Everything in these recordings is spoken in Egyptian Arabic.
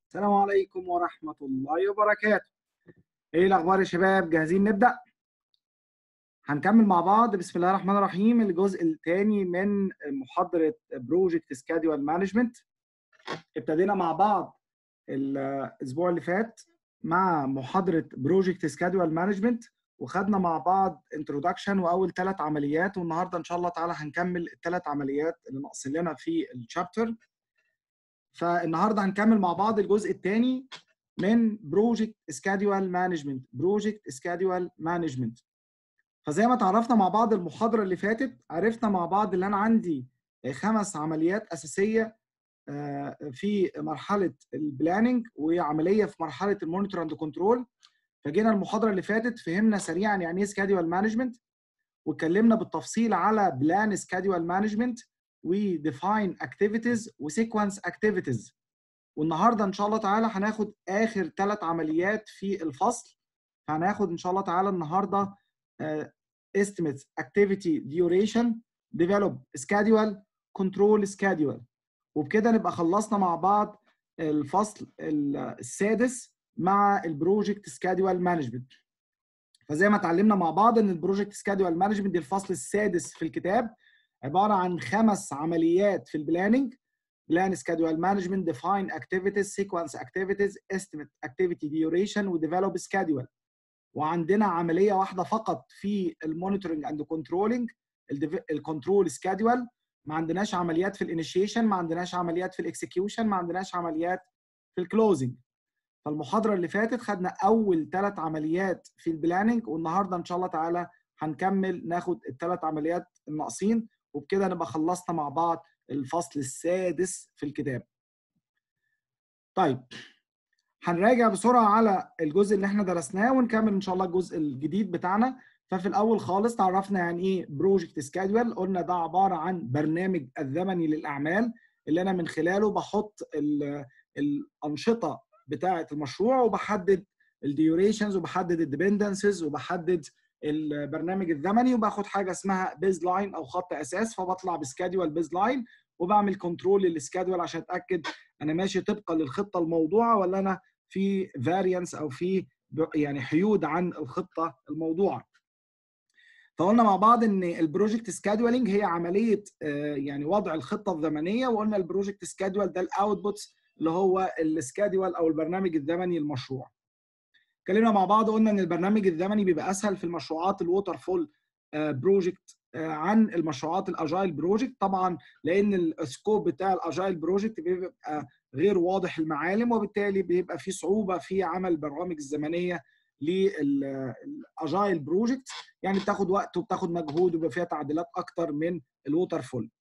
السلام عليكم ورحمة الله وبركاته. إيه الأخبار يا شباب؟ جاهزين نبدأ؟ هنكمل مع بعض بسم الله الرحمن الرحيم الجزء الثاني من محاضرة بروجكت سكادول مانجمنت. ابتدينا مع بعض الأسبوع اللي فات مع محاضرة بروجكت سكادول مانجمنت وخدنا مع بعض انترودكشن وأول ثلاث عمليات والنهارده إن شاء الله تعالى هنكمل الثلاث عمليات اللي ناقصين لنا في الشابتر. فالنهارده هنكمل مع بعض الجزء الثاني من بروجكت سكادول مانجمنت بروجكت سكادول مانجمنت فزي ما تعرفنا مع بعض المحاضره اللي فاتت عرفنا مع بعض ان انا عندي خمس عمليات اساسيه في مرحله البلاننج وعمليه في مرحله المونيتور اند كنترول فجينا المحاضره اللي فاتت فهمنا سريعا يعني ايه سكادول مانجمنت واتكلمنا بالتفصيل على بلان سكادول مانجمنت وديفاين اكتيفيتيز وسيكونس اكتيفيتيز والنهارده ان شاء الله تعالى هناخد اخر ثلاث عمليات في الفصل هناخد ان شاء الله تعالى النهارده estimates activity duration develop schedule control schedule وبكده نبقى خلصنا مع بعض الفصل السادس مع البروجكت سكادول مانجمنت فزي ما اتعلمنا مع بعض ان البروجكت سكادول مانجمنت دي الفصل السادس في الكتاب عباره عن خمس عمليات في البلاننج بلان سكادول مانجمنت ديفاين اكتيفيتيز سيكونس اكتيفيتيز استيميت اكتيفيتي ديوريشن وديفلوب سكادول وعندنا عمليه واحده فقط في المونيتورنج اند كنترولنج الكنترول سكادول ما عندناش عمليات في الانيشيشن ما عندناش عمليات في الاكسكيوشن ما عندناش عمليات في الكلوزنج فالمحاضره اللي فاتت خدنا اول ثلاث عمليات في البلاننج والنهارده ان شاء الله تعالى هنكمل ناخد الثلاث عمليات الناقصين وبكده نبقى خلصنا مع بعض الفصل السادس في الكتاب. طيب هنراجع بسرعه على الجزء اللي احنا درسناه ونكمل ان شاء الله الجزء الجديد بتاعنا ففي الاول خالص تعرفنا يعني ايه بروجكت سكادول قلنا ده عباره عن برنامج الزمني للاعمال اللي انا من خلاله بحط الانشطه بتاعه المشروع وبحدد الديوريشنز وبحدد الديبندنسز وبحدد البرنامج الزمني وباخد حاجه اسمها بيز لاين او خط اساس فبطلع بسكادول بيز لاين وبعمل كنترول للسكادول عشان اتاكد انا ماشي طبقا للخطه الموضوعه ولا انا في فاريانس او في يعني حيود عن الخطه الموضوعه. فقلنا مع بعض ان البروجكت سكادولينج هي عمليه يعني وضع الخطه الزمنيه وقلنا البروجكت سكادول ده الاوتبوتس اللي هو السكادول او البرنامج الزمني للمشروع. اتكلمنا مع بعض قلنا ان البرنامج الزمني بيبقى اسهل في المشروعات الووتر فول بروجكت عن المشروعات الاجايل بروجكت طبعا لان السكوب بتاع الاجايل بروجكت بيبقى غير واضح المعالم وبالتالي بيبقى في صعوبه في عمل البرامج الزمنيه للاجايل بروجكت يعني بتاخد وقت وبتاخد مجهود وبيبقى فيها تعديلات اكتر من الووتر فول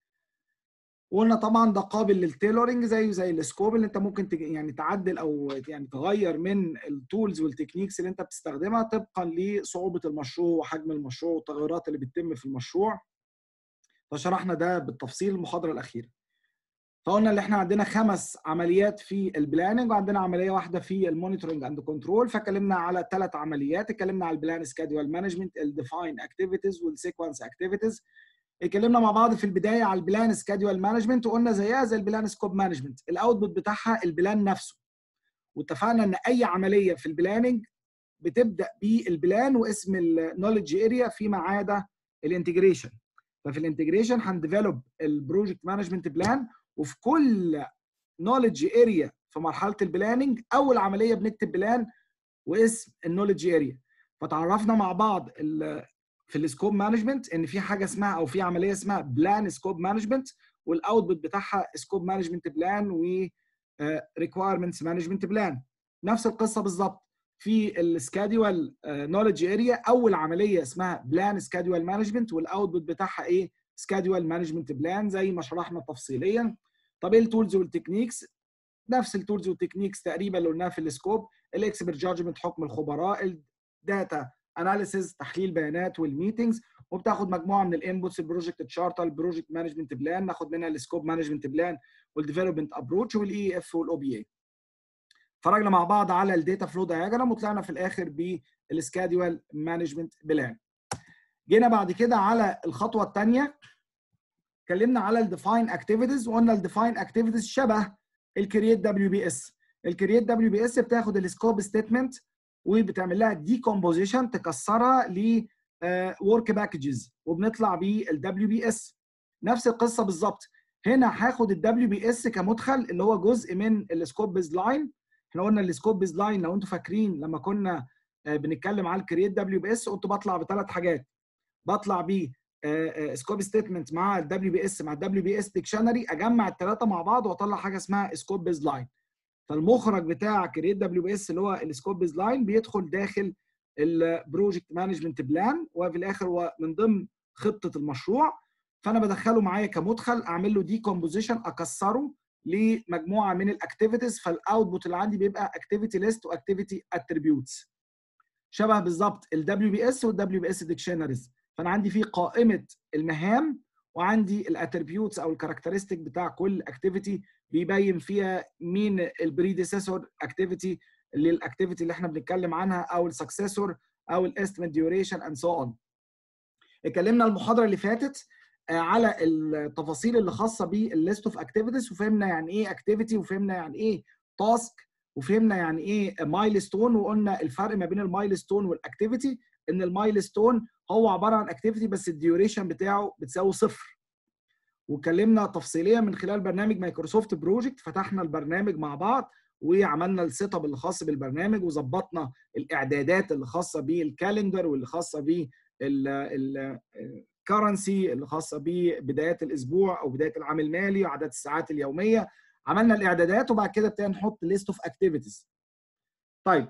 وقلنا طبعا ده قابل للتيلورنج زي زي السكوب اللي انت ممكن يعني تعدل او يعني تغير من التولز والتكنيكس اللي انت بتستخدمها طبقا لصعوبه المشروع وحجم المشروع والتغيرات اللي بتتم في المشروع فشرحنا ده بالتفصيل المحاضره الاخيره فقلنا اللي احنا عندنا خمس عمليات في البلاننج وعندنا عمليه واحده في المونيتورنج اند كنترول فاتكلمنا على ثلاث عمليات اتكلمنا على البلان سكادول مانجمنت الديفاين اكتيفيتيز والسيكونس اكتيفيتيز اتكلمنا مع بعض في البدايه على البلان سكادول مانجمنت وقلنا زيها زي البلان سكوب مانجمنت الاوتبوت بتاعها البلان نفسه واتفقنا ان اي عمليه في البلاننج بتبدا بالبلان واسم النولج اريا فيما عدا الانتجريشن ففي الانتجريشن هنديفلوب البروجكت مانجمنت بلان وفي كل نولج اريا في مرحله البلاننج اول عمليه بنكتب بلان واسم النولج اريا فتعرفنا مع بعض في السكوب مانجمنت ان في حاجه اسمها او في عمليه اسمها بلان سكوب مانجمنت والاوتبوت بتاعها سكوب مانجمنت بلان و ريكوايرمنتس مانجمنت بلان نفس القصه بالظبط في السكادول نولج اريا اول عمليه اسمها بلان سكادول مانجمنت والاوتبوت بتاعها ايه سكادول مانجمنت بلان زي ما شرحنا تفصيليا طب ايه التولز والتكنيكس نفس التولز والتكنيكس تقريبا اللي قلناها في السكوب الاكسبرت جادجمنت حكم الخبراء الداتا اناليسيز تحليل بيانات والميتنجز وبتاخد مجموعه من الانبوتس البروجكت تشارتر البروجكت مانجمنت بلان ناخد منها السكوب مانجمنت بلان والديفلوبمنت ابروتش والاي اف والاو بي اي اتفرجنا مع بعض على الداتا فلو دايجرام وطلعنا في الاخر بالسكادول مانجمنت بلان جينا بعد كده على الخطوه الثانيه اتكلمنا على الديفاين اكتيفيتيز وقلنا الديفاين اكتيفيتيز شبه الكرييت دبليو بي اس الكرييت دبليو بي اس بتاخد السكوب ستيتمنت وبتعمل لها ديكومبوزيشن تكسرها ل ورك باكجز وبنطلع بالدبليو بي اس نفس القصه بالظبط هنا هاخد الدبليو بي اس كمدخل اللي هو جزء من السكوب بيز لاين احنا قلنا السكوب بيز لاين لو انتم فاكرين لما كنا بنتكلم على الكرييت دبليو بي اس قلت بطلع بثلاث حاجات بطلع ب سكوب ستيتمنت مع الدبليو بي اس مع الدبليو بي اس ديكشنري اجمع الثلاثه مع بعض واطلع حاجه اسمها سكوب بيز لاين فالمخرج بتاع كرييت دبليو بي اس اللي هو السكوب بيز لاين بيدخل داخل البروجكت مانجمنت بلان وفي الاخر هو من ضمن خطه المشروع فانا بدخله معايا كمدخل اعمل له دي كومبوزيشن اكسره لمجموعه من الاكتيفيتيز فالاوتبوت اللي عندي بيبقى اكتيفيتي ليست واكتيفيتي اتريبيوتس شبه بالظبط الدبليو بي اس والدبليو بي اس ديكشنريز فانا عندي فيه قائمه المهام وعندي الاتريبيوتس او الكاركترستيك بتاع كل اكتيفيتي بيبين فيها مين البريديسيسور اكتيفيتي اللي الاكتيفيتي اللي احنا بنتكلم عنها او السكسيسور او الاستيميت ديوريشن اند سو اون اتكلمنا المحاضره اللي فاتت على التفاصيل اللي خاصه بالليست اوف اكتيفيتيز وفهمنا يعني ايه اكتيفيتي وفهمنا يعني ايه تاسك وفهمنا يعني ايه مايلستون وقلنا الفرق ما بين المايلستون والاكتيفيتي ان المايلستون هو عباره عن اكتيفيتي بس الديوريشن بتاعه بتساوي صفر واتكلمنا تفصيليا من خلال برنامج مايكروسوفت بروجكت فتحنا البرنامج مع بعض وعملنا السيت اب اللي خاص بالبرنامج وظبطنا الاعدادات اللي خاصه بالكالندر واللي خاصه بال كرنسي اللي خاصه ببدايات الاسبوع او بدايه العام المالي وعدد الساعات اليوميه عملنا الاعدادات وبعد كده ابتدينا نحط ليست اوف اكتيفيتيز طيب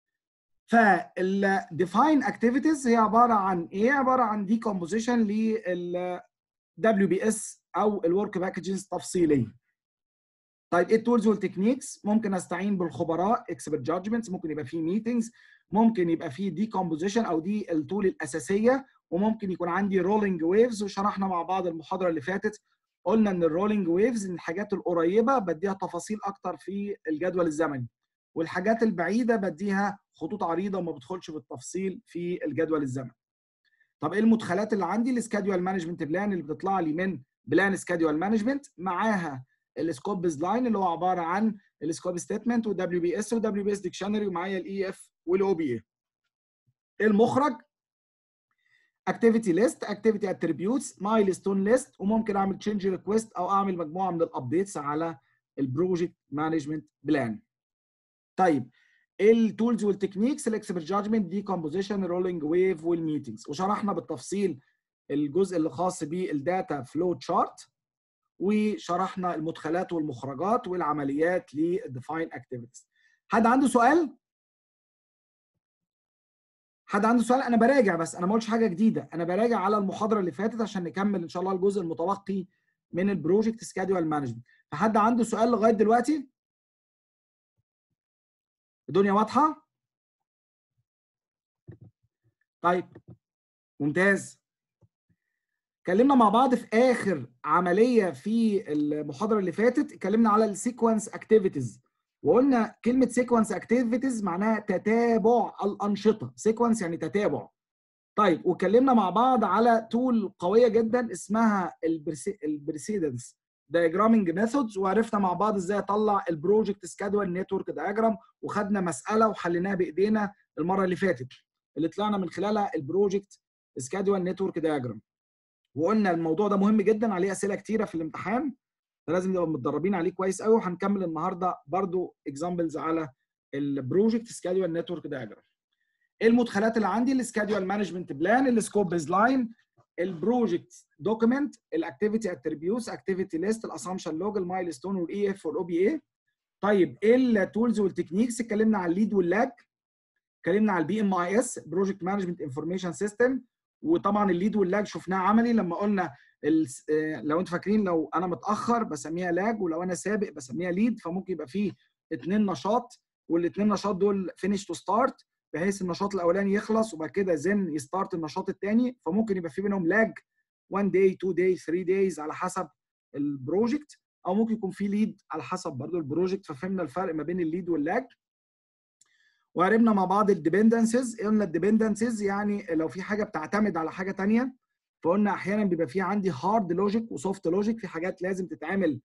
فالديفاين اكتيفيتيز هي عباره عن ايه عباره عن دي كومبوزيشن لل دبليو بي اس او الورك باكجز تفصيليا طيب ايه التولز والتكنيكس ممكن استعين بالخبراء اكسبرت جادجمنتس ممكن يبقى فيه ميتنجز ممكن يبقى فيه دي كومبوزيشن او دي التول الاساسيه وممكن يكون عندي رولينج ويفز وشرحنا مع بعض المحاضره اللي فاتت قلنا ان الرولينج ويفز من الحاجات القريبه بديها تفاصيل اكتر في الجدول الزمني والحاجات البعيده بديها خطوط عريضه وما بدخلش بالتفصيل في الجدول الزمني طب ايه المدخلات اللي عندي السكادول مانجمنت بلان اللي بتطلع لي من بلان سكادول مانجمنت معاها السكوب بيز لاين اللي هو عباره عن السكوب ستيتمنت ودبليو بي اس ودبليو بي اس ديكشنري ومعايا الاي اف والاو بي اي المخرج اكتيفيتي ليست اكتيفيتي اتريبيوتس مايلستون ليست وممكن اعمل تشينج ريكويست او اعمل مجموعه من الابديتس على البروجكت مانجمنت بلان طيب التولز والتكنيكس الاكسبرت جادجمنت دي كومبوزيشن رولينج ويف والميتنجز وشرحنا بالتفصيل الجزء اللي خاص بالداتا فلو تشارت وشرحنا المدخلات والمخرجات والعمليات للديفاين اكتيفيتيز حد عنده سؤال حد عنده سؤال انا براجع بس انا ما قلتش حاجه جديده انا براجع على المحاضره اللي فاتت عشان نكمل ان شاء الله الجزء المتبقي من البروجكت سكادول مانجمنت فحد عنده سؤال لغايه دلوقتي الدنيا واضحه طيب ممتاز اتكلمنا مع بعض في اخر عمليه في المحاضره اللي فاتت اتكلمنا على السيكونس اكتيفيتيز وقلنا كلمه سيكونس اكتيفيتيز معناها تتابع الانشطه سيكونس يعني تتابع طيب واتكلمنا مع بعض على تول قويه جدا اسمها البريسيدنس دايجرامينج ميثودز وعرفنا مع بعض ازاي اطلع البروجكت سكادول نتورك دايجرام وخدنا مساله وحليناها بايدينا المره اللي فاتت اللي طلعنا من خلالها البروجكت سكادول نتورك دايجرام وقلنا الموضوع ده مهم جدا عليه اسئله كتيره في الامتحان فلازم نبقى متدربين عليه كويس قوي وهنكمل النهارده برضو اكزامبلز على البروجكت سكادول نتورك دايجرام ايه المدخلات اللي عندي السكادول مانجمنت بلان السكوب بيز لاين البروجكت دوكيمنت الاكتيفيتي اتريبيوتس اكتيفيتي ليست الاسامبشن لوج المايل ستون والاي اف والاو بي اي طيب ايه التولز والتكنيكس اتكلمنا على الليد واللاج اتكلمنا على البي ام اي اس بروجكت مانجمنت انفورميشن سيستم وطبعا الليد واللاج شفناه عملي لما قلنا لو انتوا فاكرين لو انا متاخر بسميها لاج ولو انا سابق بسميها ليد فممكن يبقى فيه اثنين نشاط والاثنين نشاط دول فينيش تو ستارت بحيث النشاط الاولاني يخلص وبعد كده زن يستارت النشاط الثاني فممكن يبقى في بينهم لاج 1 داي 2 داي 3 دايز على حسب البروجكت او ممكن يكون في ليد على حسب برضو البروجكت ففهمنا الفرق ما بين الليد واللاج وعرفنا مع بعض الديبندنسز قلنا الديبندنسز يعني لو في حاجه بتعتمد على حاجه ثانيه فقلنا احيانا بيبقى في عندي هارد لوجيك وسوفت لوجيك في حاجات لازم تتعمل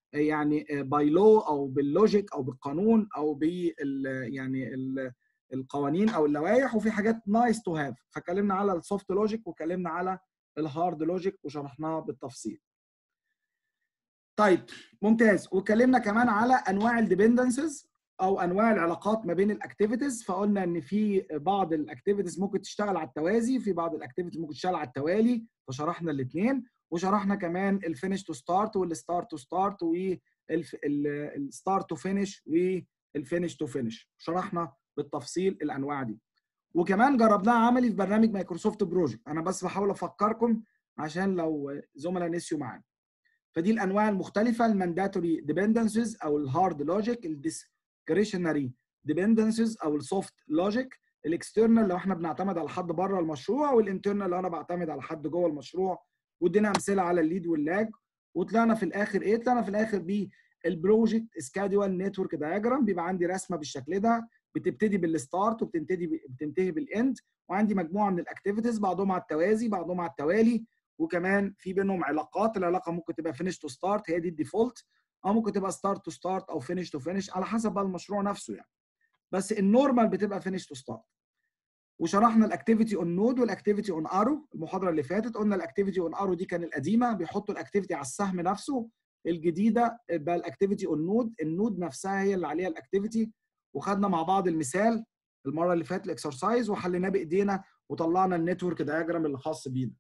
يعني باي لو او باللوجيك او بالقانون او بال يعني ال القوانين او اللوائح وفي حاجات نايس تو هاف فكلمنا على السوفت لوجيك وكلمنا على الهارد لوجيك وشرحناها بالتفصيل طيب ممتاز واتكلمنا كمان على انواع الديبندنسز او انواع العلاقات ما بين الاكتيفيتيز فقلنا ان في بعض الاكتيفيتيز ممكن تشتغل على التوازي في بعض الاكتيفيتيز ممكن تشتغل على التوالي فشرحنا الاثنين وشرحنا كمان الفينش تو ستارت والستارت تو ستارت والستارت تو فينش والفينش تو فينش شرحنا بالتفصيل الانواع دي وكمان جربناها عملي في برنامج مايكروسوفت بروجكت انا بس بحاول افكركم عشان لو زملاء نسيوا معانا فدي الانواع المختلفه المانداتوري ديبندنسز او الهارد لوجيك الديسكريشنري ديبندنسز او السوفت لوجيك الاكسترنال لو احنا بنعتمد على حد بره المشروع والانترنال لو انا بعتمد على حد جوه المشروع وادينا امثله على الليد واللاج وطلعنا في الاخر ايه؟ طلعنا في الاخر بالبروجكت سكادول نتورك دايجرام بيبقى عندي رسمه بالشكل ده بتبتدي بالستارت وبتنتهي بتنتهي بالاند وعندي مجموعه من الاكتيفيتيز بعضهم على التوازي بعضهم على التوالي وكمان في بينهم علاقات العلاقه ممكن تبقى فينش تو ستارت هي دي الديفولت او ممكن تبقى ستارت تو ستارت او فينش تو فينش على حسب بقى المشروع نفسه يعني بس النورمال بتبقى فينش تو ستارت وشرحنا الاكتيفيتي اون نود والاكتيفيتي اون ارو المحاضره اللي فاتت قلنا الاكتيفيتي اون ارو دي كان القديمه بيحطوا الاكتيفيتي على السهم نفسه الجديده بقى الاكتيفيتي اون نود النود نفسها هي اللي عليها الاكتيفيتي وخدنا مع بعض المثال المره اللي فاتت الاكسرسايز وحليناه بايدينا وطلعنا النتورك دايجرام اللي خاص بينا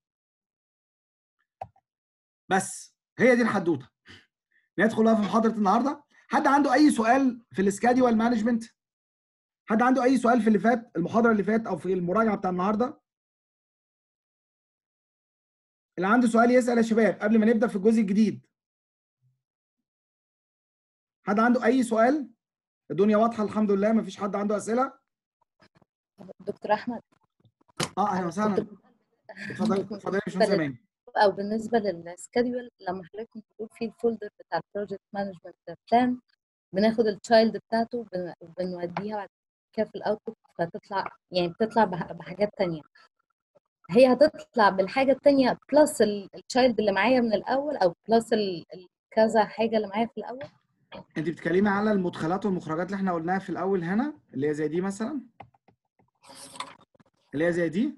بس هي دي الحدوته ندخل بقى في محاضره النهارده حد عنده اي سؤال في السكادول مانجمنت حد عنده اي سؤال في اللي فات المحاضره اللي فات او في المراجعه بتاع النهارده اللي عنده سؤال يسال يا شباب قبل ما نبدا في الجزء الجديد حد عنده اي سؤال الدنيا واضحه الحمد لله ما فيش حد عنده اسئله دكتور احمد اه اهلا وسهلا اتفضلي اتفضلي مش سامعين او بالنسبه للسكادول لما حضرتك كنت بتقول فيه الفولدر بتاع البروجكت مانجمنت بلان بناخد التشايلد بتاعته وبنوديها بعد كده في الاوتبوت فتطلع يعني بتطلع بحاجات تانية هي هتطلع بالحاجه التانية بلس التشايلد اللي معايا من الاول او بلس كذا حاجه اللي معايا في الاول انت بتتكلمي على المدخلات والمخرجات اللي احنا قلناها في الاول هنا اللي هي زي دي مثلا اللي هي زي دي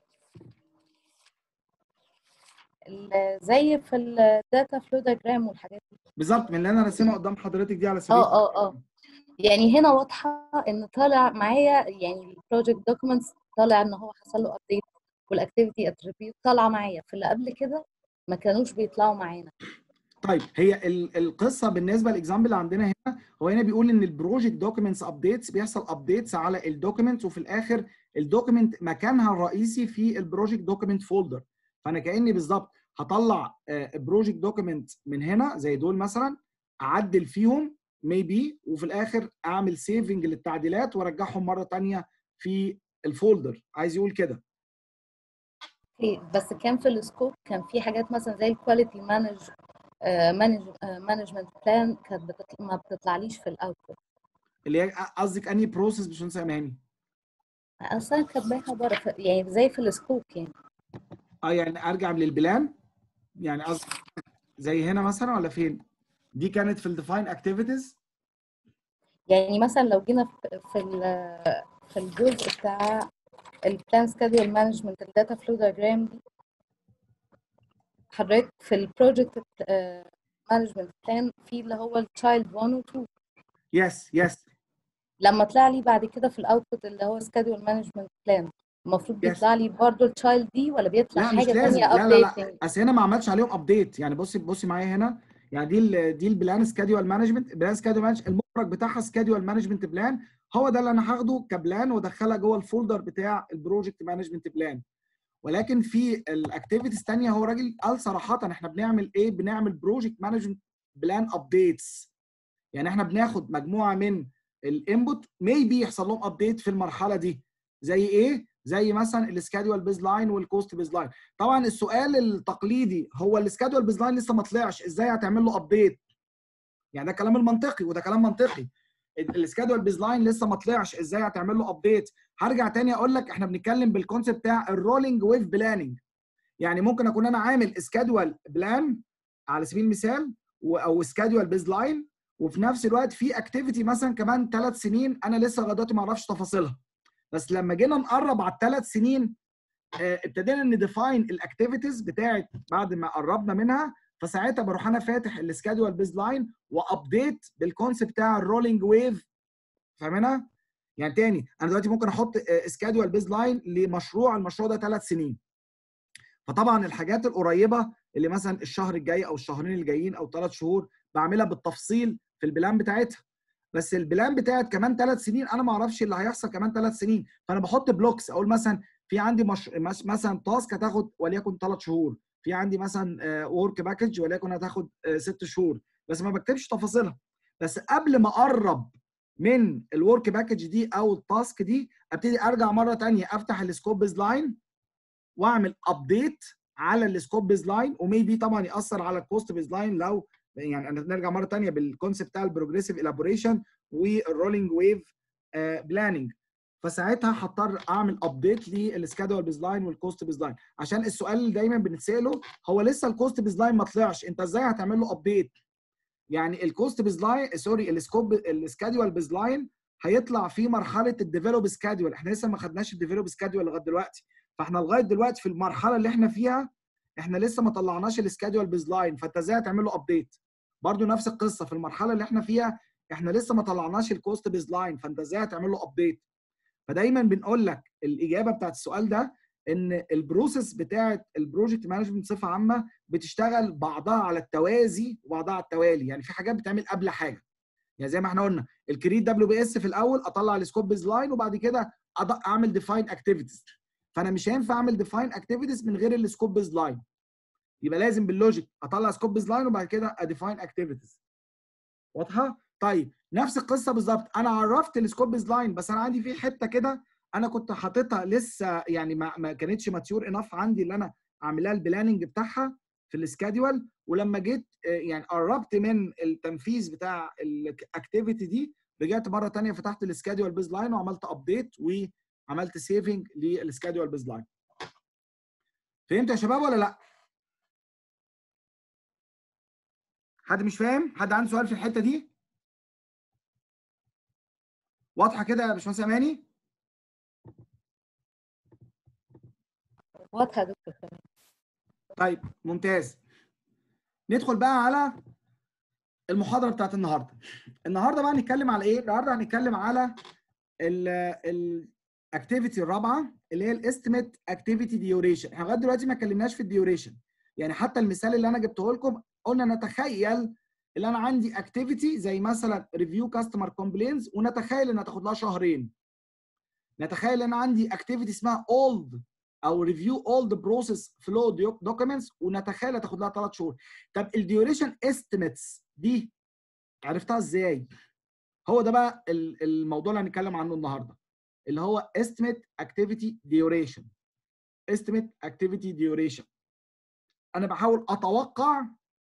زي في الداتا فلو دياجرام والحاجات دي بالظبط من اللي انا راسمها قدام حضرتك دي على سبيل اه اه اه يعني هنا واضحه ان طالع معايا يعني البروجكت دوكيومنتس طالع ان هو حصل له ابديت والاكتيفيتي اتريبيوت طالعه معايا في اللي قبل كده ما كانوش بيطلعوا معانا طيب هي القصه بالنسبه للاكزامبل اللي عندنا هنا هو هنا بيقول ان البروجكت دوكيومنتس ابديتس بيحصل ابديتس على الدوكيومنت وفي الاخر الدوكيومنت مكانها الرئيسي في البروجكت دوكيومنت فولدر فانا كاني بالظبط هطلع بروجكت دوكيومنت من هنا زي دول مثلا اعدل فيهم ميبي وفي الاخر اعمل سيفنج للتعديلات وارجعهم مره ثانيه في الفولدر عايز يقول كده بس كان في السكوب كان في حاجات مثلا زي الكواليتي مانج مانجمنت بلان كانت بتطلع ما بتطلعليش في الاوتبوت اللي هي قصدك انهي بروسيس مش سامعني اصلا كاتباها بره يعني زي في السكوب يعني اه يعني ارجع للبلان يعني قصدي زي هنا مثلا ولا فين دي كانت في الديفاين اكتيفيتيز يعني مثلا لو جينا في في الجزء بتاع البلان سكادول مانجمنت الداتا فلو دايجرام دي حضرتك في البروجكت مانجمنت بلان في اللي هو التشايلد 1 و 2 يس يس لما طلع لي بعد كده في الاوتبوت اللي هو سكادول مانجمنت بلان المفروض بيطلع لي برضه التشايلد دي ولا بيطلع لا حاجه مش لازم ثانيه لا لا لا ابديت اصل هنا ما عملش عليهم ابديت يعني بصي بصي معايا هنا يعني دي ال دي البلان سكادول مانجمنت بلان سكادول مانجمنت المخرج بتاعها سكادول مانجمنت بلان هو ده اللي انا هاخده كبلان وادخلها جوه الفولدر بتاع البروجكت مانجمنت بلان ولكن في الاكتيفيتيز الثانيه هو راجل قال صراحه احنا بنعمل ايه بنعمل بروجكت مانجمنت بلان ابديتس يعني احنا بناخد مجموعه من الانبوت ميبي يحصل لهم ابديت في المرحله دي زي ايه زي مثلا السكادول بيز لاين والكوست بيز لاين طبعا السؤال التقليدي هو السكادول بيز لاين لسه ما طلعش ازاي هتعمل له ابديت يعني ده كلام المنطقي وده كلام منطقي السكادول بيز لاين لسه ما طلعش ازاي هتعمل له ابديت هرجع تاني اقول لك احنا بنتكلم بالكونسيبت بتاع الرولينج ويف بلاننج يعني ممكن اكون انا عامل سكادول بلان على سبيل المثال او سكادول بيز لاين وفي نفس الوقت في اكتيفيتي مثلا كمان ثلاث سنين انا لسه لغايه دلوقتي ما اعرفش تفاصيلها بس لما جينا نقرب على الثلاث سنين آه، ابتدينا نديفاين الاكتيفيتيز بتاعت بعد ما قربنا منها فساعتها بروح انا فاتح السكادول بيز لاين وابديت بالكونسيبت بتاع الرولينج ويف فاهمينها؟ يعني تاني انا دلوقتي ممكن احط سكادول بيز لاين لمشروع المشروع ده ثلاث سنين فطبعا الحاجات القريبه اللي مثلا الشهر الجاي او الشهرين الجايين او ثلاث شهور بعملها بالتفصيل في البلان بتاعتها بس البلان بتاعت كمان ثلاث سنين انا ما اعرفش اللي هيحصل كمان ثلاث سنين فانا بحط بلوكس اقول مثلا في عندي مش... مش... مثلا تاسك هتاخد وليكن ثلاث شهور في عندي مثلا ورك باكج وليكن هتاخد آه، ست شهور بس ما بكتبش تفاصيلها بس قبل ما اقرب من الورك باكج دي او التاسك دي ابتدي ارجع مره ثانيه افتح السكوب بيز لاين واعمل ابديت على السكوب بيز لاين وميبي طبعا ياثر على الكوست بيز لاين لو يعني نرجع مره ثانيه بالكونسيبت بتاع البروجريسيف الابوريشن والرولينج ويف بلاننج فساعتها هضطر اعمل ابديت للسكادول بيز لاين والكوست بيز لاين عشان السؤال اللي دايما بنتساله هو لسه الكوست بيز لاين ما طلعش انت ازاي هتعمل له ابديت يعني الكوست بيز لاين سوري السكوب السكادول بيز لاين هيطلع في مرحله الديفلوب سكادول احنا لسه ما خدناش الديفلوب سكادول لغايه دلوقتي فاحنا لغايه دلوقتي في المرحله اللي احنا فيها احنا لسه ما طلعناش السكادول بيز لاين فانت ازاي هتعمل له ابديت برضو نفس القصه في المرحله اللي احنا فيها احنا لسه ما طلعناش الكوست بيز لاين فانت ازاي هتعمل له ابديت فدايما بنقول لك الاجابه بتاعت السؤال ده ان البروسيس بتاعت البروجكت مانجمنت بصفه عامه بتشتغل بعضها على التوازي وبعضها على التوالي يعني في حاجات بتعمل قبل حاجه يعني زي ما احنا قلنا الكريت دبليو بي اس في الاول اطلع السكوب بيز لاين وبعد كده أض- اعمل ديفاين اكتيفيتيز فانا مش هينفع اعمل ديفاين اكتيفيتيز من غير السكوب بيز لاين يبقى لازم باللوجيك اطلع سكوب بيز لاين وبعد كده اديفاين اكتيفيتيز واضحه طيب نفس القصه بالظبط انا عرفت السكوب بيز لاين بس انا عندي في حته كده انا كنت حاططها لسه يعني ما, ما كانتش ماتيور انف عندي اللي انا اعملها البلاننج بتاعها في السكادول ولما جيت آه، يعني قربت من التنفيذ بتاع الاكتيفيتي دي رجعت مره ثانيه فتحت السكادول بيز لاين وعملت ابديت وعملت سيفنج للسكادول بيز لاين فهمتوا يا شباب ولا لا حد مش فاهم حد عنده سؤال في الحته دي واضحه كده يا باشمهندس اماني واضحه يا دكتور تمام طيب ممتاز ندخل بقى على المحاضره بتاعت النهارده النهارده بقى هنتكلم على ايه النهارده هنتكلم على الاكتيفيتي الرابعه اللي هي الاستيميت اكتيفيتي ديوريشن احنا لغايه دلوقتي ما اتكلمناش في الديوريشن يعني حتى المثال اللي انا جبته لكم قلنا نتخيل اللي انا عندي اكتيفيتي زي مثلا ريفيو كاستمر كومبلينز ونتخيل انها تاخد لها شهرين نتخيل ان انا عندي اكتيفيتي اسمها اولد او ريفيو اولد بروسيس فلو دوكيومنتس ونتخيل هتاخد لها ثلاث شهور طب الديوريشن استيميتس دي عرفتها ازاي هو ده بقى ال- الموضوع اللي هنتكلم عنه النهارده اللي هو estimate activity duration estimate activity duration انا بحاول اتوقع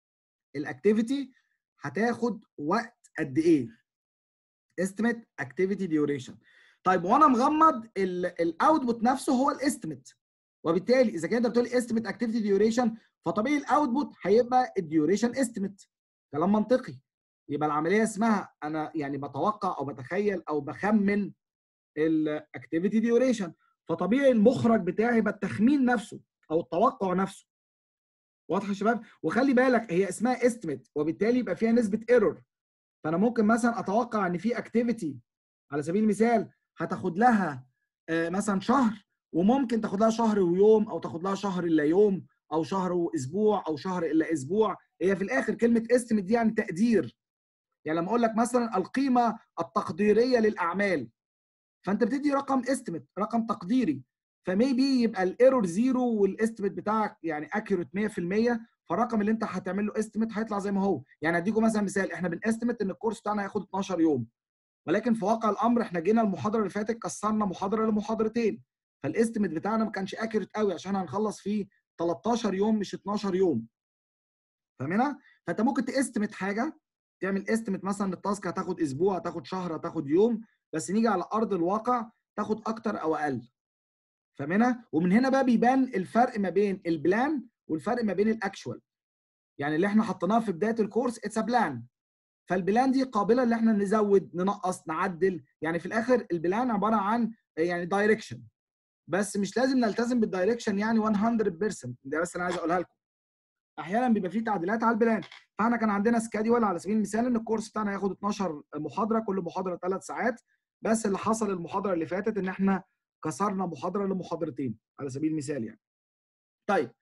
الاكتيفيتي هتاخد وقت قد ايه estimate activity duration طيب وانا مغمض الاوتبوت نفسه هو الاستيميت وبالتالي اذا كان انت بتقول estimate activity duration فطبيعي الاوتبوت هيبقى الديوريشن استيميت كلام منطقي يبقى العمليه اسمها انا يعني بتوقع او بتخيل او بخمن الاكتيفيتي ديوريشن فطبيعي المخرج بتاعي يبقى التخمين نفسه او التوقع نفسه واضح يا شباب وخلي بالك هي اسمها استيميت وبالتالي يبقى فيها نسبه ايرور فانا ممكن مثلا اتوقع ان في اكتيفيتي على سبيل المثال هتاخد لها آه، مثلا شهر وممكن تاخد لها شهر ويوم او تاخد لها شهر الا يوم او شهر واسبوع او شهر الا اسبوع هي في الاخر كلمه استيميت دي يعني تقدير يعني لما اقول لك مثلا القيمه التقديريه للاعمال فانت بتدي رقم استيميت رقم تقديري فميبي يبقى الايرور زيرو والاستيميت بتاعك يعني اكيوريت 100% فالرقم اللي انت هتعمل له استيميت هيطلع زي ما هو يعني اديكم مثلا مثال احنا بنستيميت ان الكورس بتاعنا هياخد 12 يوم ولكن في واقع الامر احنا جينا المحاضره اللي فاتت كسرنا محاضره لمحاضرتين فالاستيميت بتاعنا ما كانش اكيوريت قوي عشان هنخلص فيه 13 يوم مش 12 يوم فاهمينها فانت ممكن تاستيميت حاجه تعمل استيميت مثلا التاسك هتاخد اسبوع هتاخد شهر هتاخد يوم بس نيجي على ارض الواقع تاخد اكتر او اقل فاهمينها ومن هنا بقى بيبان الفرق ما بين البلان والفرق ما بين الاكشوال يعني اللي احنا حطيناه في بدايه الكورس اتس ا بلان فالبلان دي قابله ان احنا نزود ننقص نعدل يعني في الاخر البلان عباره عن يعني دايركشن بس مش لازم نلتزم بالدايركشن يعني 100% ده بس انا عايز اقولها لكم احيانا بيبقى فيه تعديلات على البلان فاحنا كان عندنا سكادول على سبيل المثال ان الكورس بتاعنا هياخد 12 محاضره كل محاضره ثلاث ساعات بس اللي حصل المحاضره اللي فاتت ان احنا كسرنا محاضره لمحاضرتين على سبيل المثال يعني طيب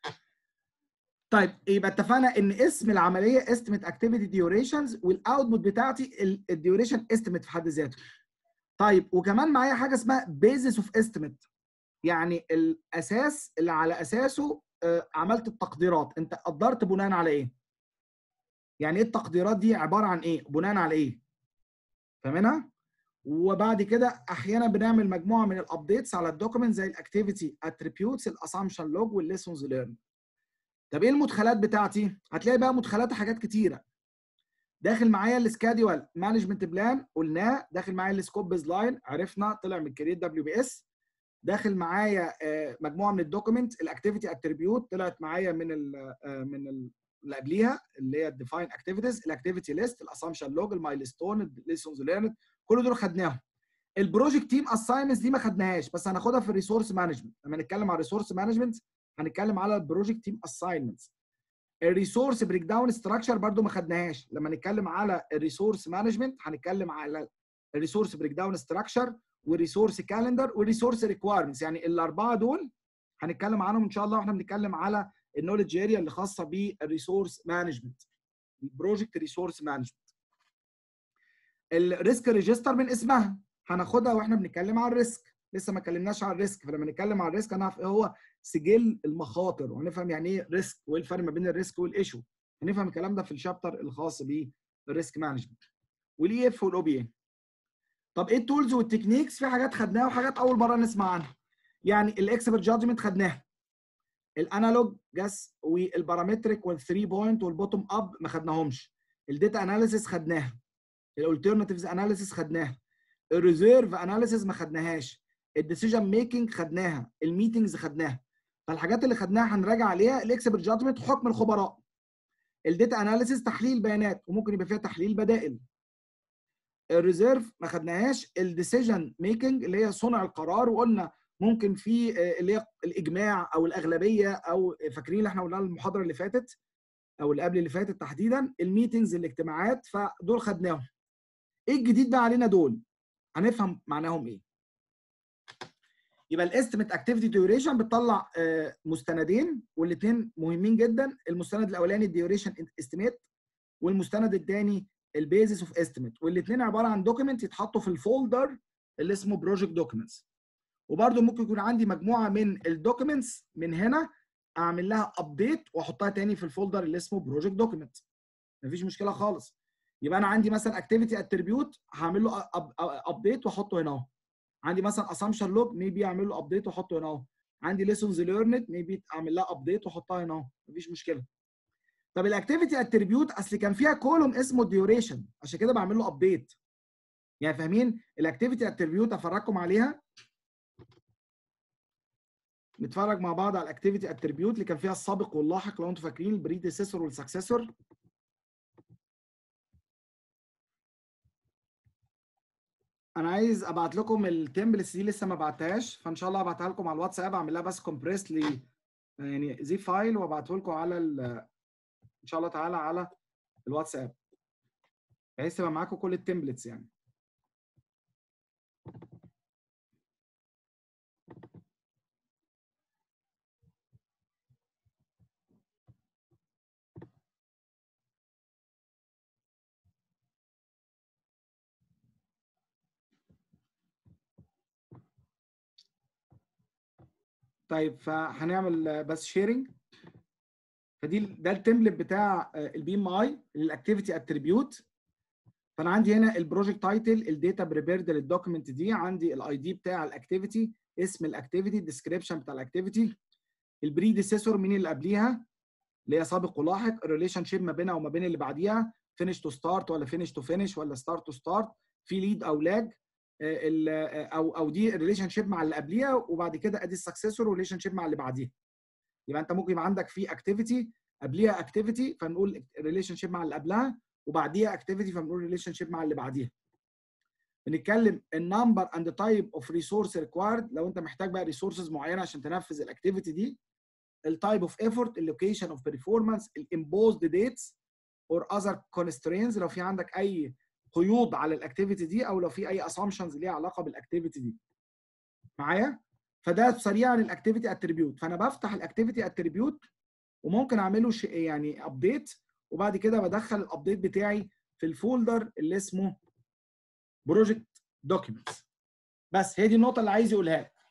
طيب يبقى اتفقنا ان اسم العمليه estimate activity durations والاوتبوت بتاعتي الديوريشن estimate في حد ذاته طيب وكمان معايا حاجه اسمها basis of estimate يعني الاساس اللي على اساسه آه، عملت التقديرات انت قدرت بناء على ايه يعني ايه التقديرات دي عباره عن ايه بناء على ايه فاهمينها وبعد كده احيانا بنعمل مجموعه من الابديتس على الدوكيمنت زي الاكتيفيتي اتريبيوتس الاسامبشن لوج والليسونز ليرن طب ايه المدخلات بتاعتي هتلاقي بقى مدخلات حاجات كتيره داخل معايا السكادول مانجمنت بلان قلناه داخل معايا السكوب بيز لاين عرفنا طلع من كريت دبليو بي اس داخل معايا آه، مجموعه من الدوكيمنت الاكتيفيتي اتريبيوت طلعت معايا من ال آه، من ال اللي قبليها اللي هي الديفاين اكتيفيتيز الاكتيفيتي ليست الاسامبشن لوج المايلستون الليسونز ليرند كل دول خدناهم البروجكت تيم اساينمنتس دي ما خدناهاش بس هناخدها في الريسورس مانجمنت لما نتكلم على الريسورس مانجمنت هنتكلم على البروجكت تيم اساينمنتس الريسورس بريك داون ستراكشر برضو ما خدناهاش لما نتكلم على الريسورس مانجمنت هنتكلم على الريسورس بريك داون ستراكشر والريسورس كالندر والريسورس ريكوايرمنتس يعني الاربعه دول هنتكلم عنهم ان شاء الله واحنا بنتكلم على النولج اريا اللي خاصه بالريسورس مانجمنت البروجكت ريسورس مانجمنت الريسك ريجستر من اسمها هناخدها واحنا بنتكلم على الريسك لسه ما اتكلمناش على الريسك فلما نتكلم على الريسك هنعرف ايه هو سجل المخاطر وهنفهم يعني ايه ريسك وايه الفرق ما بين الريسك والايشو هنفهم الكلام ده في الشابتر الخاص بالريسك مانجمنت والاي اف والاو بي اي طب ايه التولز والتكنيكس في حاجات خدناها وحاجات اول مره نسمع عنها يعني الاكسبرت جادجمنت خدناها الانالوج جاس والبارامتريك والثري بوينت والبوتوم اب ما خدناهمش الداتا اناليسيس خدناها الالترناتيفز اناليسيس خدناها الريزيرف اناليسيس ما خدناهاش الديسيجن ميكنج خدناها الميتنجز خدناها فالحاجات اللي خدناها هنراجع عليها الاكسبرت جادجمنت حكم الخبراء الداتا اناليسيس تحليل بيانات وممكن يبقى فيها تحليل بدائل الريزيرف ما خدناهاش الديسيجن ميكنج اللي هي صنع القرار وقلنا ممكن في اللي هي الاجماع او الاغلبيه او فاكرين اللي احنا قلناها المحاضره اللي فاتت او اللي قبل اللي فاتت تحديدا الميتنجز الاجتماعات فدول خدناهم ايه الجديد بقى علينا دول هنفهم معناهم ايه يبقى الاستيميت اكتيفيتي ديوريشن بتطلع مستندين والاثنين مهمين جدا المستند الاولاني الديوريشن استيميت والمستند الثاني البيزس اوف استيميت والاثنين عباره عن دوكيمنت يتحطوا في الفولدر اللي اسمه بروجكت دوكيمنتس وبرده ممكن يكون عندي مجموعه من الدوكيمنتس من هنا اعمل لها ابديت واحطها تاني في الفولدر اللي اسمه بروجكت دوكيمنت مفيش مشكله خالص يبقى انا عندي مثلا اكتيفيتي اتريبيوت هعمل له ابديت واحطه هنا اهو عندي مثلا اسامبشن لوج ميبي اعمل له ابديت واحطه هنا اهو عندي ليسونز ليرند ميبي اعمل لها ابديت واحطها هنا اهو مفيش مشكله طب الاكتيفيتي اتريبيوت اصل كان فيها كولوم اسمه ديوريشن عشان كده بعمل له ابديت يعني فاهمين الاكتيفيتي اتريبيوت افرجكم عليها نتفرج مع بعض على الاكتيفيتي اتريبيوت اللي كان فيها السابق واللاحق لو انتم فاكرين البريديسيسور والسكسيسور انا عايز ابعت لكم التمبلتس دي لسه ما بعتهاش فان شاء الله ابعتها لكم على الواتساب اعمل لها بس كومبريس ل يعني زي فايل وابعته لكم على ان شاء الله تعالى على الواتساب بحيث تبقى معاكم كل التمبلتس يعني طيب فهنعمل بس شيرنج فدي ده التمبلت بتاع البي ام اي للاكتيفيتي اتريبيوت فانا عندي هنا البروجكت تايتل الداتا بريبيرد للدوكيمنت دي عندي الاي دي بتاع الاكتيفيتي اسم الاكتيفيتي الديسكريبشن بتاع الاكتيفيتي البريديسيسور مين اللي قبليها اللي هي سابق ولاحق الريليشن شيب ما بينها وما بين اللي بعديها فينش تو ستارت ولا فينش تو فينش ولا ستارت تو ستارت في ليد او لاج او او دي الريليشن شيب مع اللي قبليها وبعد كده ادي السكسيسور وريليشن شيب مع اللي بعديها يبقى انت ممكن يبقى عندك في اكتيفيتي قبليها اكتيفيتي فنقول ريليشن شيب مع اللي قبلها وبعديها اكتيفيتي فنقول ريليشن شيب مع اللي بعديها بنتكلم النمبر اند تايب اوف ريسورس ريكوايرد لو انت محتاج بقى ريسورسز معينه عشان تنفذ الاكتيفيتي دي التايب اوف ايفورت اللوكيشن اوف بيرفورمانس الامبوزد ديتس اور اذر كونسترينز لو في عندك اي قيود على الاكتيفيتي دي او لو في اي اسامبشنز ليها علاقه بالاكتيفيتي دي معايا فده سريعا الاكتيفيتي اتريبيوت فانا بفتح الاكتيفيتي اتريبيوت وممكن اعمله ش- يعني ابديت وبعد كده بدخل الابديت بتاعي في الفولدر اللي اسمه بروجكت دوكيومنتس بس هي دي النقطه اللي عايز يقولها لك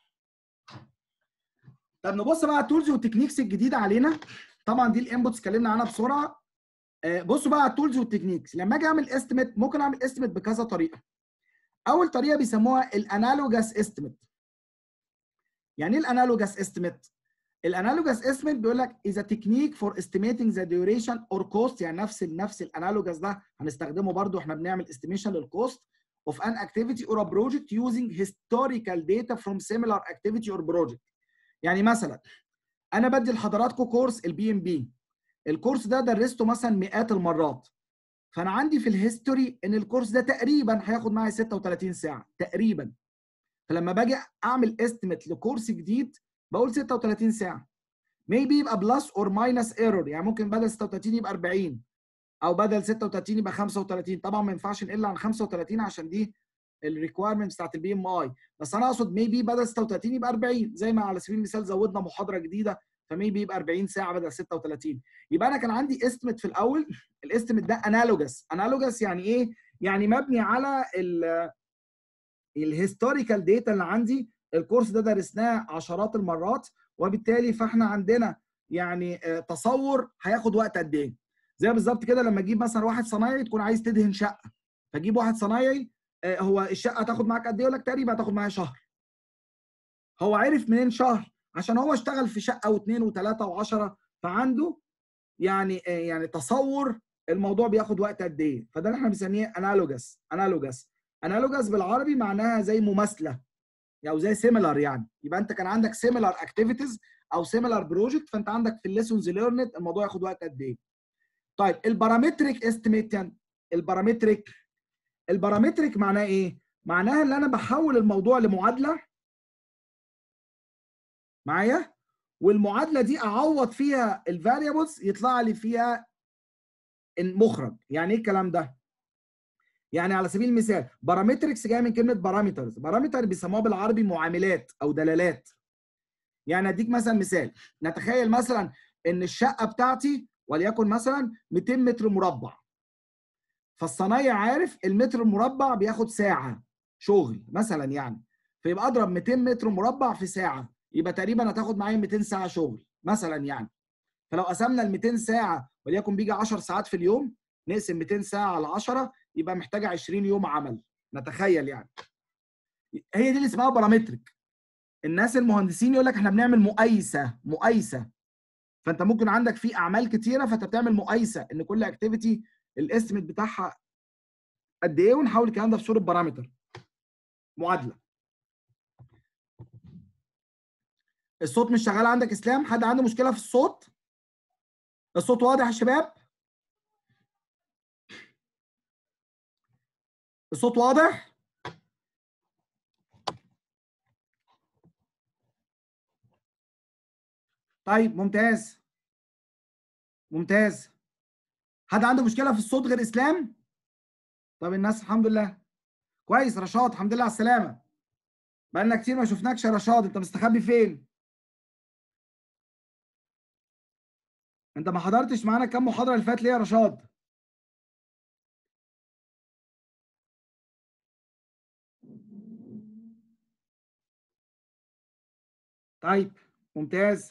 طب نبص بقى على التولز والتكنيكس الجديده علينا طبعا دي الانبوتس اتكلمنا عنها بسرعه آه، بصوا بقى على التولز والتكنيكس لما اجي اعمل استيميت ممكن اعمل استيميت بكذا طريقه اول طريقه بيسموها الانالوجاس استيميت يعني ايه الانالوجاس استيميت الانالوجاس استيميت بيقول لك is a technique for estimating the duration or cost يعني نفس ال نفس الانالوجاس ده هنستخدمه برضو احنا بنعمل estimation للكوست of an activity or a project using historical data from similar activity or project يعني مثلا انا بدي لحضراتكم كورس البي ام بي الكورس ده درسته مثلا مئات المرات فانا عندي في الهيستوري ان الكورس ده تقريبا هياخد معايا 36 ساعه تقريبا فلما باجي اعمل استيميت لكورس جديد بقول 36 ساعه maybe يبقى بلس اور ماينس ايرور يعني ممكن بدل 36 يبقى 40 او بدل 36 يبقى 35 طبعا ما ينفعش نقل عن 35 عشان دي الريكويرمنت بتاعت البي ام اي بس انا اقصد ميبي بدل 36 يبقى 40 زي ما على سبيل المثال زودنا محاضره جديده فميبي يبقى 40 ساعه بدل 36 يبقى انا كان عندي استيميت في الاول الاستيميت ده انالوجس انالوجس يعني ايه يعني مبني على الهيستوريكال داتا اللي عندي الكورس ده درسناه عشرات المرات وبالتالي فاحنا عندنا يعني آه، تصور هياخد وقت قد ايه زي بالظبط كده لما اجيب مثلا واحد صنايعي تكون عايز تدهن شقه فجيب واحد صنايعي آه، هو الشقه هتاخد معاك قد ايه يقول لك تقريبا هتاخد معايا شهر هو عرف منين شهر عشان هو اشتغل في شقه واثنين وثلاثه وعشرة فعنده يعني آه، يعني تصور الموضوع بياخد وقت قد ايه فده اللي احنا بنسميه انالوجس انالوجس انالوجس بالعربي معناها زي مماثله او زي سيميلار يعني يبقى انت كان عندك سيميلار اكتيفيتيز او سيميلار بروجكت فانت عندك في الليسونز ليرند الموضوع ياخد وقت قد ايه طيب البارامتريك استيميشن البارامتريك البارامتريك معناه ايه معناها ان انا بحول الموضوع لمعادله معايا والمعادله دي اعوض فيها الفاريبلز يطلع لي فيها المخرج يعني ايه الكلام ده يعني على سبيل المثال بارامتركس جايه من كلمه بارامترز بارامتر بيسموها بالعربي معاملات او دلالات يعني اديك مثلا مثال نتخيل مثلا ان الشقه بتاعتي وليكن مثلا 200 متر مربع فالصنايعي عارف المتر المربع بياخد ساعه شغل مثلا يعني فيبقى اضرب 200 متر مربع في ساعه يبقى تقريبا هتاخد معايا 200 ساعه شغل مثلا يعني فلو قسمنا ال 200 ساعه وليكن بيجي 10 ساعات في اليوم نقسم 200 ساعه على 10 يبقى محتاجه 20 يوم عمل نتخيل يعني هي دي اللي اسمها بارامترك الناس المهندسين يقول لك احنا بنعمل مقايسه مقايسه فانت ممكن عندك في اعمال كتيره فانت بتعمل مقايسه ان كل اكتيفيتي الاستيميت بتاعها قد ايه ونحول الكلام ده في صوره بارامتر معادله الصوت مش شغال عندك اسلام حد عنده مشكله في الصوت الصوت واضح يا شباب الصوت واضح طيب ممتاز ممتاز حد عنده مشكله في الصوت غير اسلام طب الناس الحمد لله كويس رشاد الحمد لله على السلامه بقالنا كتير ما شفناكش يا رشاد انت مستخبي فين انت ما حضرتش معانا كام محاضره اللي فاتت ليه يا رشاد طيب ممتاز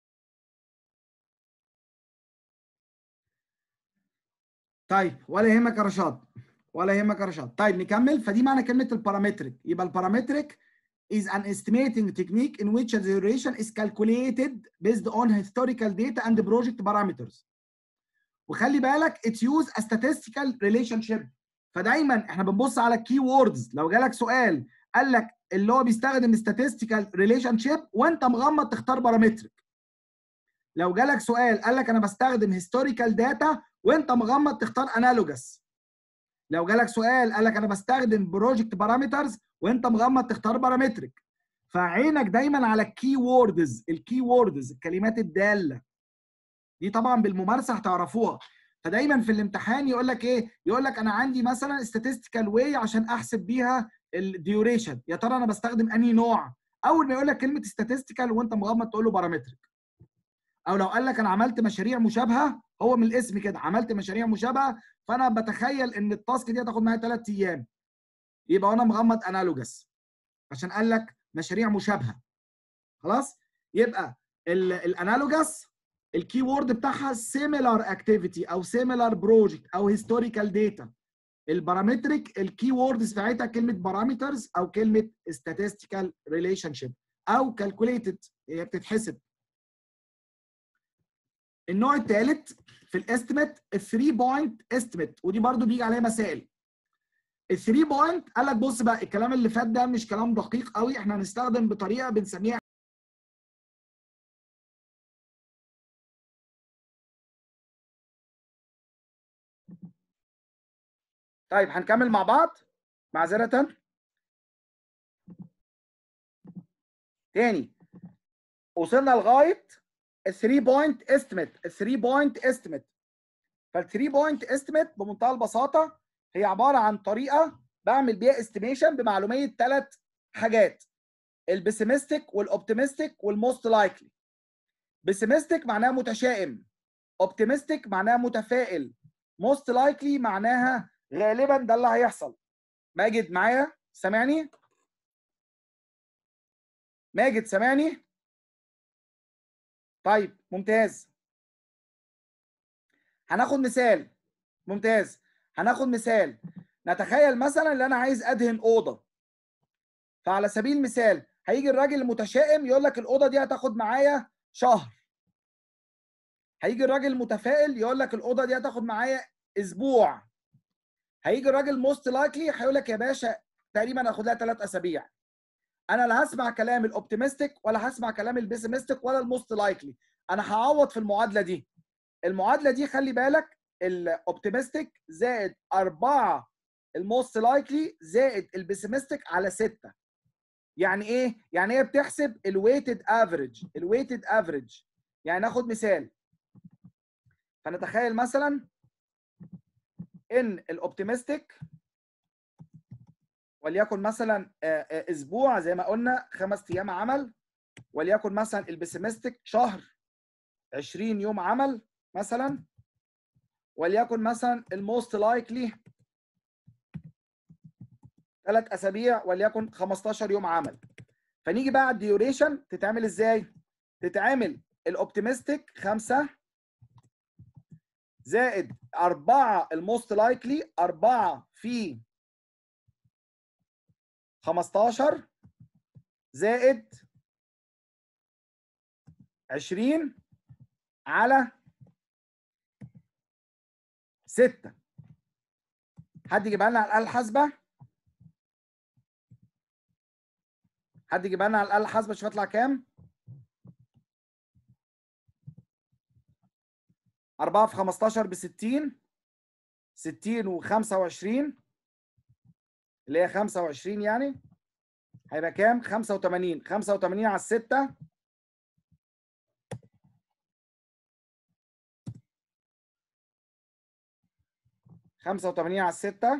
طيب ولا يهمك يا رشاد ولا يهمك يا رشاد طيب نكمل فدي معنى كلمه البارامتريك يبقى البارامتريك is an estimating technique in which the duration is calculated based on historical data and project parameters وخلي بالك it's use a statistical relationship فدايما احنا بنبص على الكي ووردز لو جالك سؤال قال لك اللي هو بيستخدم statistical relationship وانت مغمض تختار بارامترك لو جالك سؤال قال لك انا بستخدم هيستوريكال داتا وانت مغمض تختار انالوجس لو جالك سؤال قال لك انا بستخدم بروجكت بارامترز وانت مغمض تختار بارامترك فعينك دايما على الكي ووردز الكي ووردز الكلمات الداله دي طبعا بالممارسه هتعرفوها فدايما في الامتحان يقول لك ايه يقول لك انا عندي مثلا statistical واي عشان احسب بيها الديوريشن يا ترى انا بستخدم انهي نوع اول ما يقول لك كلمه statistical وانت مغمض تقول له بارامترك او لو قال لك انا عملت مشاريع مشابهه هو من الاسم كده عملت مشاريع مشابهه فانا بتخيل ان التاسك دي هتاخد معايا ثلاث ايام يبقى وانا مغمض انالوجس عشان قال لك مشاريع مشابهه خلاص يبقى الانالوجس الكي وورد بتاعها سيميلار اكتيفيتي او سيميلار بروجكت او هيستوريكال داتا البارامتريك الكي ووردز بتاعتها كلمه بارامترز او كلمه statistical relationship او calculated هي بتتحسب النوع الثالث في الاستيميت ال 3 بوينت استيميت ودي برضو بيجي عليها مسائل ال 3 بوينت قال لك بص بقى الكلام اللي فات ده مش كلام دقيق قوي احنا هنستخدم بطريقه بنسميها طيب هنكمل مع بعض معذره تاني وصلنا لغايه ال 3 بوينت استيميت ال 3 بوينت استيميت فال 3 بوينت استيميت بمنتهى البساطه هي عباره عن طريقه بعمل بيها استيميشن بمعلوميه ثلاث حاجات البيسيمستيك والاوبتيمستيك والموست لايكلي بيسيمستيك معناها متشائم اوبتيمستيك معناها متفائل موست لايكلي معناها غالبا ده اللي هيحصل ماجد معايا سامعني ماجد سامعني طيب ممتاز هناخد مثال ممتاز هناخد مثال نتخيل مثلا ان انا عايز ادهن اوضه فعلى سبيل المثال هيجي الراجل المتشائم يقول لك الاوضه دي هتاخد معايا شهر هيجي الراجل المتفائل يقول لك الاوضه دي هتاخد معايا اسبوع هيجي الراجل موست لايكلي هيقول لك يا باشا تقريبا هاخد لها ثلاث اسابيع انا لا هسمع كلام الاوبتيمستيك ولا هسمع كلام البيسيمستيك ولا الموست لايكلي انا هعوض في المعادله دي المعادله دي خلي بالك الاوبتيمستيك زائد 4 الموست لايكلي زائد البيسيمستيك على 6 يعني ايه يعني هي بتحسب الويتد افريج الويتد افريج يعني ناخد مثال فنتخيل مثلا ان الاوبتيمستيك وليكن مثلا اسبوع زي ما قلنا خمس ايام عمل وليكن مثلا البيسيمستيك شهر 20 يوم عمل مثلا وليكن مثلا الموست لايكلي ثلاث اسابيع وليكن 15 يوم عمل فنيجي بقى على الديوريشن تتعمل ازاي؟ تتعمل الاوبتيمستيك 5 زائد 4 الموست لايكلي 4 في 15 زائد 20 على 6 حد يجيبها لنا على الاله الحاسبه حد يجيبها لنا على الاله الحاسبه شوف هتطلع كام 4 في 15 ب 60 60 و25 اللي هي 25 يعني هيبقى كام 85 85 على 6 85 على 6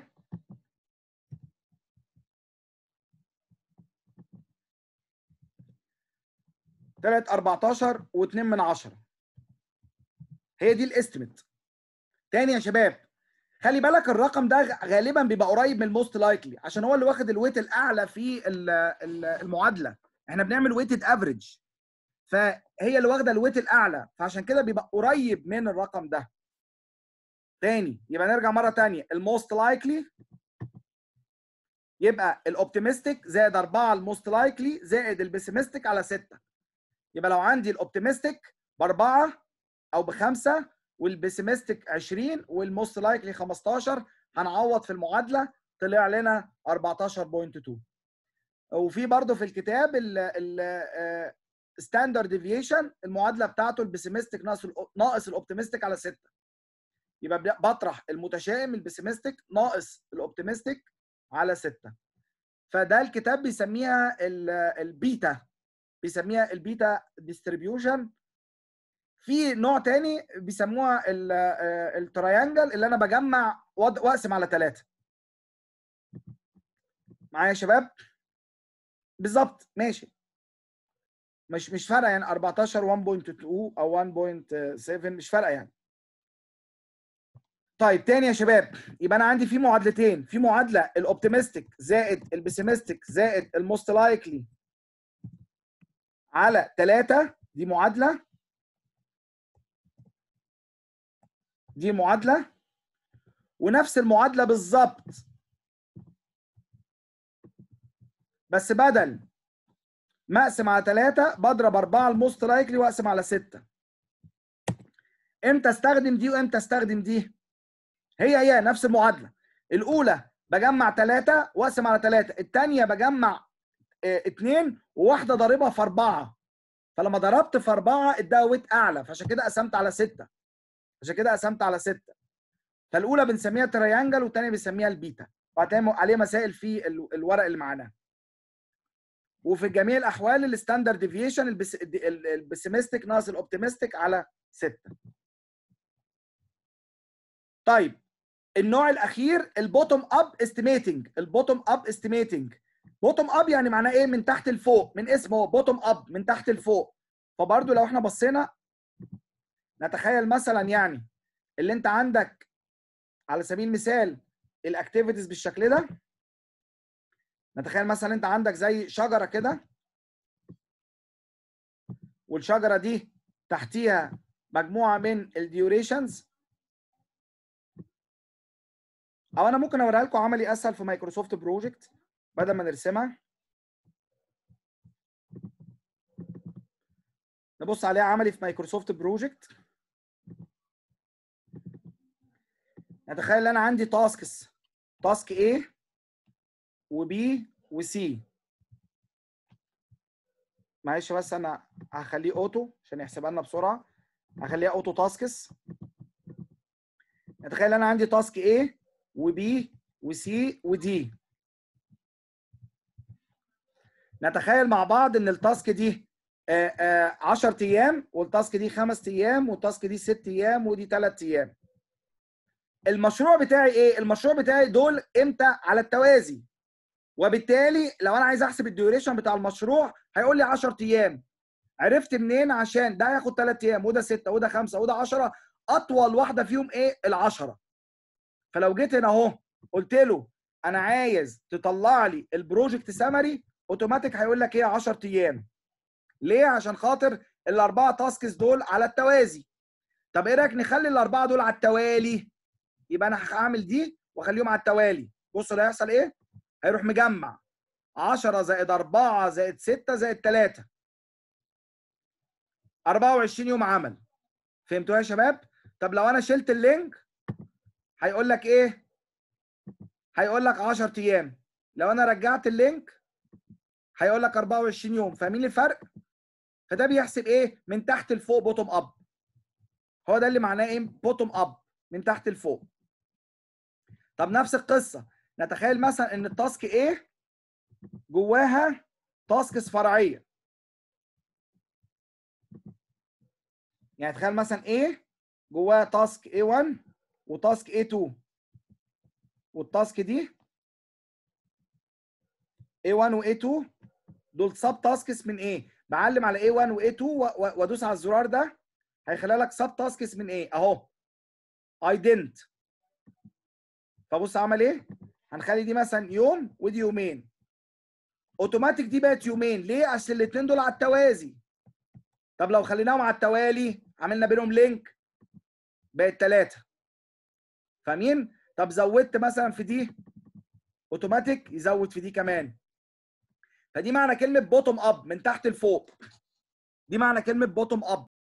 طلعت 14 و2 من 10 هي دي الاستيميت تاني يا شباب خلي بالك الرقم ده غالبا بيبقى قريب من الموست لايكلي عشان هو اللي واخد الويت الاعلى في المعادله احنا بنعمل ويتد افريج فهي اللي واخده الويت الاعلى فعشان كده بيبقى قريب من الرقم ده تاني يبقى نرجع مره تانية الموست لايكلي يبقى الاوبتيمستيك زائد 4 الموست لايكلي زائد البيسيمستيك على 6 يبقى لو عندي الاوبتيمستيك باربعه او بخمسه والبيسيمستيك 20 والموست لايكلي 15 هنعوض في المعادله طلع لنا 14.2 وفي برضه في الكتاب ال ال ستاندرد ديفيشن المعادله بتاعته البيسيمستيك ناقص الأو- ناقص الاوبتيمستيك على 6 يبقى بد- بطرح المتشائم البيسيمستيك ناقص الاوبتيمستيك على 6 فده الكتاب بيسميها ال- البيتا بيسميها البيتا ديستريبيوشن في نوع تاني بيسموها ال- آه، التريانجل اللي انا بجمع وأد- واقسم على ثلاثة معايا يا شباب بالظبط ماشي مش مش فارقه يعني 14 1.2 او 1.7 مش فارقه يعني طيب تاني يا شباب يبقى انا عندي في معادلتين في معادله الاوبتيمستيك زائد البيسيمستيك زائد الموست لايكلي على 3 دي معادله دي معادله ونفس المعادله بالظبط بس بدل ما اقسم على 3 بضرب 4 الموست لايكلي واقسم على 6 امتى استخدم دي وامتى استخدم دي هي هي نفس المعادله الاولى بجمع 3 واقسم على 3 الثانيه بجمع 2 وواحده ضاربها في 4 فلما ضربت في 4 اداها ويت اعلى فعشان كده قسمت على 6 عشان كده قسمت على 6 فالاولى بنسميها تريانجل والثانيه بنسميها البيتا وهتعمل عليه مسائل في ال- الورق اللي معانا وفي جميع الاحوال الستاندرد ديفيشن البيسيمستيك ناقص الاوبتيمستيك على 6 طيب النوع الاخير البوتوم اب استيميتنج البوتوم اب استيميتنج بوتوم اب يعني معناه ايه من تحت لفوق من اسمه بوتوم اب من تحت لفوق فبرضو لو احنا بصينا نتخيل مثلا يعني اللي انت عندك على سبيل المثال الاكتيفيتيز بالشكل ده نتخيل مثلا انت عندك زي شجره كده والشجره دي تحتيها مجموعه من الديوريشنز او انا ممكن اوريها لكم عملي اسهل في مايكروسوفت بروجكت بدل ما نرسمها نبص عليها عملي في مايكروسوفت بروجكت نتخيل ان انا عندي تاسكس تاسك A وB وC معلش بس انا هخليه اوتو عشان يحسبها لنا بسرعه هخليها اوتو تاسكس نتخيل انا عندي تاسك A وB وC وD نتخيل مع بعض ان التاسك دي 10 ايام والتاسك دي 5 ايام والتاسك دي 6 ايام ودي 3 ايام المشروع بتاعي ايه المشروع بتاعي دول امتى على التوازي وبالتالي لو انا عايز احسب الديوريشن بتاع المشروع هيقول لي 10 ايام عرفت منين عشان ده هياخد 3 ايام وده 6 وده 5 وده 10 اطول واحده فيهم ايه ال10 فلو جيت هنا اهو قلت له انا عايز تطلع لي البروجكت سمري اوتوماتيك هيقول لك ايه 10 ايام ليه عشان خاطر الاربعه تاسكس دول على التوازي طب ايه رايك نخلي الاربعه دول على التوالي يبقى انا هعمل دي واخليهم على التوالي بص اللي هيحصل ايه هيروح مجمع 10 زائد 4 زائد 6 زائد 3 24 يوم عمل فهمتوها يا شباب طب لو انا شلت اللينك هيقول لك ايه هيقول لك 10 ايام لو انا رجعت اللينك هيقول لك 24 يوم فاهمين الفرق فده بيحسب ايه من تحت لفوق بوتوم اب هو ده اللي معناه ايه بوتوم اب من تحت لفوق طب نفس القصه نتخيل مثلا ان التاسك ايه جواها تاسكس فرعيه يعني تخيل مثلا ايه جواها تاسك A1 وتاسك A2 والتاسك دي A1 و A2 دول سب تاسكس من ايه بعلم على A1 و A2 وادوس على الزرار ده هيخلي لك سب تاسكس من ايه اهو I didn't فبص عمل ايه هنخلي دي مثلا يوم ودي يومين اوتوماتيك دي بقت يومين ليه عشان الاثنين دول على التوازي طب لو خليناهم على التوالي عملنا بينهم لينك بقت ثلاثة فاهمين طب زودت مثلا في دي اوتوماتيك يزود في دي كمان فدي معنى كلمه بوتوم اب من تحت لفوق دي معنى كلمه بوتوم اب